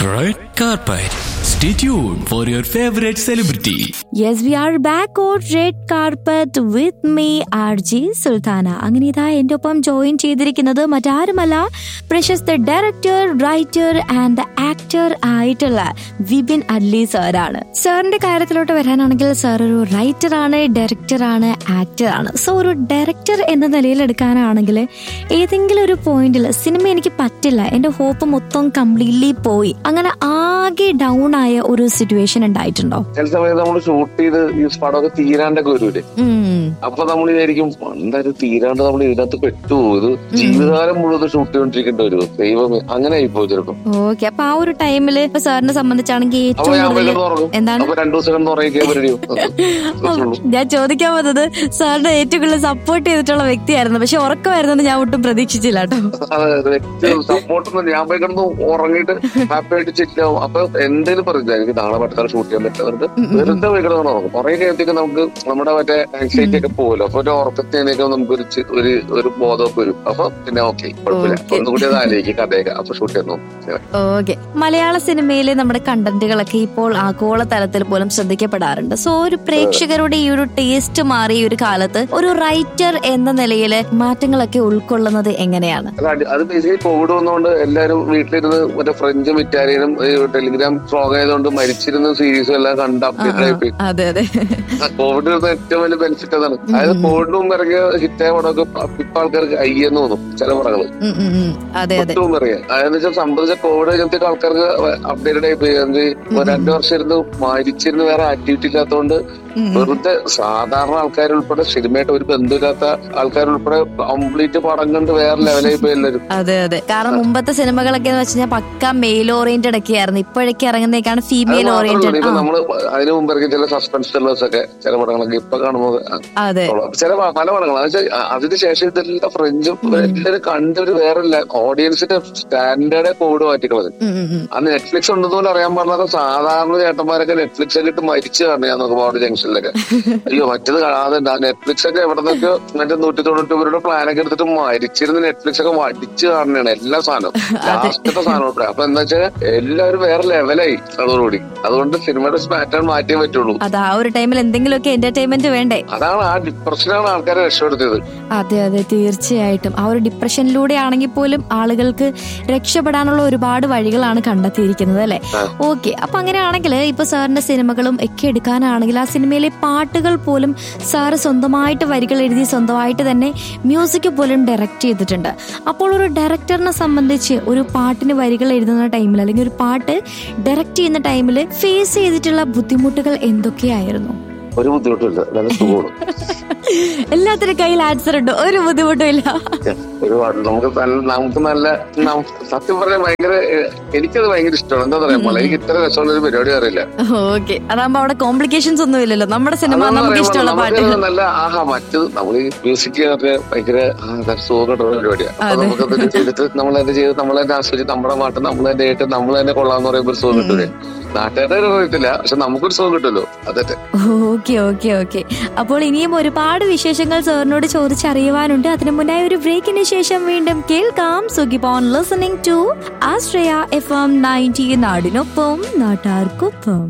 Red carpet. Stay tuned for your favorite celebrity. Yes we are back on red carpet with me R J Sultana അങ്ങനെ ഇതാ എൻ്റെ ഒപ്പം join ചെയ്തിരിക്കുന്നത് മറ്റാരുമല്ല പ്രശസ്ത ഡയറക്ടർ റൈറ്റർ ആൻഡ് ആക്ടർ ആയിട്ടുള്ള വിപിൻ അല്ലി സാറാണ് സാറിന്റെ കാര്യത്തിലോട്ട് വരാനാണെങ്കിൽ സാർ ഒരു റൈറ്റർ ആണ് ഡയറക്ടർ ആണ് ആക്ടർ ആണ് സോ ഒരു ഡയറക്ടർ എന്ന നിലയിൽ എടുക്കാനാണെങ്കിൽ ഏതെങ്കിലും ഒരു പോയിന്റിൽ സിനിമ എനിക്ക് പറ്റില്ല എൻ്റെ ഹോപ്പ് മൊത്തം കംപ്ലീറ്റ്ലി പോയി അങ്ങനെ ആകെ ഡൗൺ ആയ ഒരു സിറ്റുവേഷൻ ഉണ്ടായിട്ടുണ്ടോ ചില സമയത്ത് നമ്മൾ ഷൂട്ട് ചെയ്ത് ഈ പടമൊക്കെ തീരാണ്ടൊക്കെ വരൂലേ ഉം അപ്പൊ നമ്മൾ വിചാരിക്കും എന്തായാലും തീരാണ്ട് നമ്മൾ ഇതിനകത്ത് പെട്ടുപോകും ഇത് ജീവിതകാലം മുഴുവൻ ഷൂട്ട് ചെയ്തോണ്ടിരിക്കേണ്ടി വരും ദൈവമേ അങ്ങനെ ആയിപ്പോ ചിലപ്പോ ഓക്കെ അപ്പൊ ആ ഒരു ടൈമില് ഇപ്പൊ സാറിനെ സംബന്ധിച്ചാണെങ്കിൽ അപ്പൊ ഏറ്റവും ഞാൻ കൂടുതൽ കിടന്ന് ഉറങ്ങും എന്താണ് അപ്പൊ രണ്ടു ദിവസം കിടന്ന് ഉറങ്ങിക്കാൻ വരും ഞാൻ ചോദിക്കാൻ വന്നത് സാറിന്റെ ഏറ്റവും കൂടുതൽ സപ്പോർട്ട് ചെയ്തിട്ടുള്ള വ്യക്തിയായിരുന്നു പക്ഷെ ഉറക്കമായിരുന്നു ഞാൻ ഒട്ടും പ്രതീക്ഷിച്ചില്ല കേട്ടോ സപ്പോർട്ടൊന്നും ഞാൻ പോയി കിടന്ന് ഉറങ്ങിയിട്ട് ഹാപ്പി ആയിട്ട് ചില്ലാവും അപ്പൊ എന്തെങ്കിലും പറഞ്ഞില്ല എനിക്ക് നാളെ മറ്റന്നാൾ ഷൂട്ട് ചെയ്യാൻ പറ്റുന്നുണ്ട് വെറുതെ പോയി കിടന്ന് ഉറങ്ങും കുറെ കഴിയുമ്പോഴത്തേക്ക് നമുക്ക് നമ്മുടെ മറ്റേ ആൻസൈറ്റി ഒക്കെ പോകുമല്ലോ അപ്പൊ ഒരു ഉറക്കത്തിനേക്ക് നമുക്ക് ഒരു ചി- ഒരു ഒരു ബോധമൊക്കെ വരും അപ്പൊ പിന്നെ ഓക്കെ കുഴപ്പമില്ല Okay. ഒന്നുകൂടി അത് ആലോചിക്കും കഥയൊക്കെ അപ്പൊ ഷൂട്ട് ചെയ്യുന്നു ഓക്കെ മലയാള സിനിമയിലെ നമ്മുടെ കണ്ടന്റുകളൊക്കെ ഇപ്പോൾ ആഗോള തലത്തിൽ പോലും ശ്രദ്ധിക്കപ്പെടാറുണ്ട് സോ ഒരു പ്രേക്ഷകരുടെ ഈ ഒരു ടേസ്റ്റ് മാറിയ ഒരു കാലത്ത് ഒരു റൈറ്റർ എന്ന നിലയിൽ മാറ്റങ്ങളൊക്കെ ഉൾക്കൊള്ളുന്നത് എങ്ങനെയാണ് അത് അടി- അത് ബേസിക്കലി കോവിഡ് വന്നുകൊണ്ട് എല്ലാവരും വീട്ടിലിരുന്ന് മറ്റേ ഫ്രഞ്ചും ഇറ്റാലിയനും ഈ ടെലിഗ്രാം സ്ട്രോങ് ആയതുകൊണ്ട് മരിച്ചിരുന്ന സീരീസും എല്ലാം കണ്ട് അപ്ഡേറ്റ് ആയി പോയി അതെ അതെ കോവിഡ് വരുന്ന ഏറ്റവും വലിയ ബെനിഫിറ്റ് അതാണ് അതായത് കോവിഡിന് മുമ്പ് ഇറങ്ങിയ ഹിറ്റായ പടമൊക്കെ ഇപ്പൊ ആൾക്കാർക്ക് അയ്യെന്ന് തോന്നും ചില പടങ്ങള് ഉം, ഉം, ഉം. അതെ അതെ ഒട്ടും ഇറങ്ങിയ അതായത് വെച്ചാൽ സംബന്ധിച്ച കോവിഡ് കഴിഞ്ഞിട്ട് ആൾക്കാർക്ക് അപ്ഡേറ്റഡ് ആയി പോയി എന്ത് ഒരു രണ്ടു വർഷം ഇരുന്ന് മരിച്ചിരുന്ന് വേറെ ആക്ടിവിറ്റി ഇല്ലാത്തതുകൊണ്ട് വെറുതെ സാധാരണ ആൾക്കാർ ഉൾപ്പെടെ സിനിമയായിട്ട് ഒരു ബന്ധമില്ലാത്ത ആൾക്കാർ ഉൾപ്പെടെ കംപ്ലീറ്റ് പടം കണ്ട് വേറെ ലെവലായി പോയി എല്ലാവരും അതെ അതെ കാരണം മുമ്പത്തെ സിനിമകളൊക്കെ എന്ന് വെച്ച് കഴിഞ്ഞാൽ പക്ക മെയിൽ ഓറിയന്റഡ് ഒക്കെ ആയിരുന്നു ഇപ്പോഴൊക്കെ ഇറങ്ങുന്നേക്കാണ് അത് ഫീമെയിൽ മാത്രമല്ല, ഓറിയന്റഡ് ഇപ്പൊ നമ്മള് അതിന് മുമ്പ് ഇറങ്ങിയ ചില സസ്പെൻസ് ത്രില്ലേഴ്സ് ഒക്കെ ചില പടങ്ങളൊക്കെ ഇപ്പൊ കാണുമ്പോൾ അതെ ചില പ- പല പടങ്ങൾ അതിന് ശേഷം ഇതെല്ലാം ഫ്രഞ്ചും എല്ലാവരും കണ്ടൊരു വേറെ ഓഡിയൻസിന്റെ സ്റ്റാൻഡേർഡ് കോവിഡ് മാറ്റിക്കളത് ഉം, ഉം, ഉം. അന്ന് നെറ്റ്ഫ്ലിക്സ് ഉണ്ടെന്ന് പോലും അറിയാൻ പാടില്ലാത്ത സാധാരണ ചേട്ടന്മാരൊക്കെ നെറ്റ്ഫ്ലിക്സ് ഒക്കെ ഇട്ട് മരിച്ചു കാണുക ഞാൻ നോക്കുമ്പോൾ ജംഗ്ഷനിലൊക്കെ അയ്യോ മറ്റത് കാണാതെ നെറ്റ്ഫ്ലിക്സ് ഒക്കെ എവിടെ നിന്നൊക്കെ മറ്റേ നൂറ്റി തൊണ്ണൂറ്റി പേരുടെ പ്ലാനൊക്കെ എടുത്തിട്ട് മരിച്ചിരുന്ന നെറ്റ്ഫ്ലിക്സ് ഒക്കെ മടിച്ചു കാണുകയാണ് എല്ലാ സാധനവും ലാസ്റ്റത്തെ സാധനം ഉൾപ്പെടെ അപ്പൊ എന്താ വെച്ചാൽ എല്ലാവരും വേറെ ലെവലായി അതോടുകൂടി അതുകൊണ്ട് സിനിമയുടെ പാറ്റേൺ മാറ്റിയേ പറ്റുള്ളൂ അത് ആ ഒരു ടൈമിൽ എന്തെങ്കിലുമൊക്കെ എന്റർടൈൻമെന്റ് വേണ്ടേ അതാണ് ആ ഡിപ്രഷനാണ് ആൾക്കാരെ രക്ഷപ്പെടുത്തിയത് അതെ അതെ തീർച്ചയായിട്ടും ആ ഒരു ഡിപ്രഷനിലൂടെ ആണെങ്കിൽ പോലും ആളുകൾക്ക് രക്ഷപ്പെടാനുള്ള ഒരുപാട് വഴികളാണ് കണ്ടെത്തിയിരിക്കുന്നത് അല്ലെ ഓക്കെ അപ്പൊ അങ്ങനെയാണെങ്കിൽ ഇപ്പൊ സാറിന്റെ സിനിമകളും ഒക്കെ എടുക്കാനാണെങ്കിൽ ആ സിനിമയിലെ പാട്ടുകൾ പോലും സാറ് സ്വന്തമായിട്ട് വരികൾ എഴുതി സ്വന്തമായിട്ട് തന്നെ മ്യൂസിക് പോലും ഡയറക്റ്റ് ചെയ്തിട്ടുണ്ട് അപ്പോൾ ഒരു ഡയറക്ടറിനെ സംബന്ധിച്ച് ഒരു പാട്ടിന് വരികൾ എഴുതുന്ന ടൈമിൽ അല്ലെങ്കിൽ ഒരു പാട്ട് ഡയറക്റ്റ് ചെയ്യുന്ന ടൈമിൽ ഫേസ് ചെയ്തിട്ടുള്ള ബുദ്ധിമുട്ടുകൾ എന്തൊക്കെയായിരുന്നു ഒരു ബുദ്ധിമുട്ടില്ല നല്ല സുഖമാണ് എല്ലാത്തിനും കയ്യിൽ ആൻസർ ഉണ്ട് ഒരു ബുദ്ധിമുട്ടും ഇല്ല ഒരുപാട് നമുക്ക് നല്ല നമുക്ക് നല്ല നം- സത്യം പറഞ്ഞാൽ ഭയങ്കര ഏഹ്, എനിക്കത് ഭയങ്കര ഇഷ്ടമാണ് എന്താ പറയാ പോലെ എനിക്ക് ഇത്ര രസമുള്ള ഒരു പരിപാടി അറിയില്ല ഓക്കെ അതാകുമ്പോ അവിടെ കോംപ്ലിക്കേഷൻസ് ഒന്നും ഇല്ലല്ലോ നമ്മുടെ സിനിമ അതെന്ന് നമുക്ക് പറയുമ്പോൾ ഇഷ്ടമുള്ള നമുക്ക് പാട്ട് നല്ല ആഹാ മറ്റത് നമ്മൾ ഈ മ്യൂസിക് ഒക്കെ ഭയങ്കര ആ, നല്ല സുഖമായിട്ടുള്ള പരിപാടിയാണ് അപ്പൊ നമുക്കത് ചെയ്തിട്ട് നമ്മൾ തന്നെ ചെയ്ത് നമ്മൾ തന്നെ ആസ്വദിച്ച് നമ്മുടെ പാട്ട് നമ്മൾ തന്നെ കേട്ട് നമ്മൾ തന്നെ കൊള്ളാന്ന് പറയുമ്പോൾ ഒരു സുഖം കിട്ടൂലേ നാട്ടുകാരുടെ അറിയത്തില്ല പക്ഷെ നമുക്കൊരു സുഖം കിട്ടുമല്ലോ അതെ ഓക്കെ ഓക്കെ ഓക്കെ അപ്പോൾ ഇനിയും ഒരുപാട് വിശേഷങ്ങൾ സാറിനോട് ചോദിച്ചറിയുവാനുണ്ട് അതിനു മുന്നായി ഒരു ബ്രേക്കിന് ശേഷം വീണ്ടും കേൾക്കാം സുഖിപ്പോൺ listening to Ashraya F M ninety നാടിനൊപ്പം നാട്ടാർക്കൊപ്പം